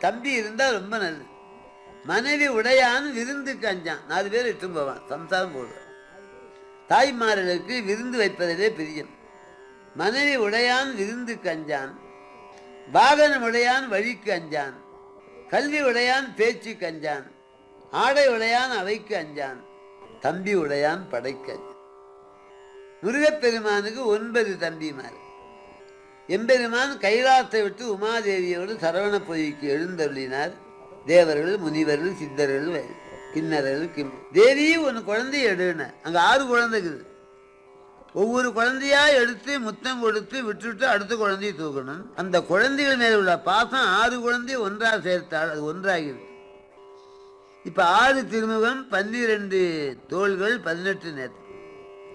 தம்பி இருந்தால் ரொம்ப நல்லது மனைவி உடையான் விருந்துக்கு அஞ்சான் நாலு பேர் இட்டும் போவான் சம்சாரம் போடுவான் தாய்மார்களுக்கு விருந்து வைப்பதிலே பிரியம் மனைவி உடையான் விருந்துக்கு அஞ்சான் வாகனம் உடையான் வழிக்கு அஞ்சான் கல்வி உடையான் பேச்சுக்கு அஞ்சான் ஆடை உடையான் அவைக்கு அஞ்சான் தம்பி உடையான் படைக்கு அஞ்சான் முருகப்பெருமானுக்கு ஒன்பது தம்பிமார் எம்பெருமான் கைலாசத்தை விட்டு உமாதேவியோடு சரவண பொய்க்கு எழுந்தருளினார் தேவர்கள் முனிவர்கள் சித்தர்கள் கிண்ணறர்கள் கிம் தேவி ஒன்று குழந்தைய எடுன அங்கே ஆறு குழந்தை இருக்குது ஒவ்வொரு குழந்தையா எடுத்து முத்தம் கொடுத்து விட்டுட்டு அடுத்த குழந்தையை தூக்கணும் அந்த குழந்தைகள் மேல உள்ள பாசம் ஆறு குழந்தைய ஒன்றாக சேர்த்தால் அது ஒன்றாகிறது இப்ப ஆறு திருமுகம் பன்னிரண்டு தோள்கள் பதினெட்டு நேற்று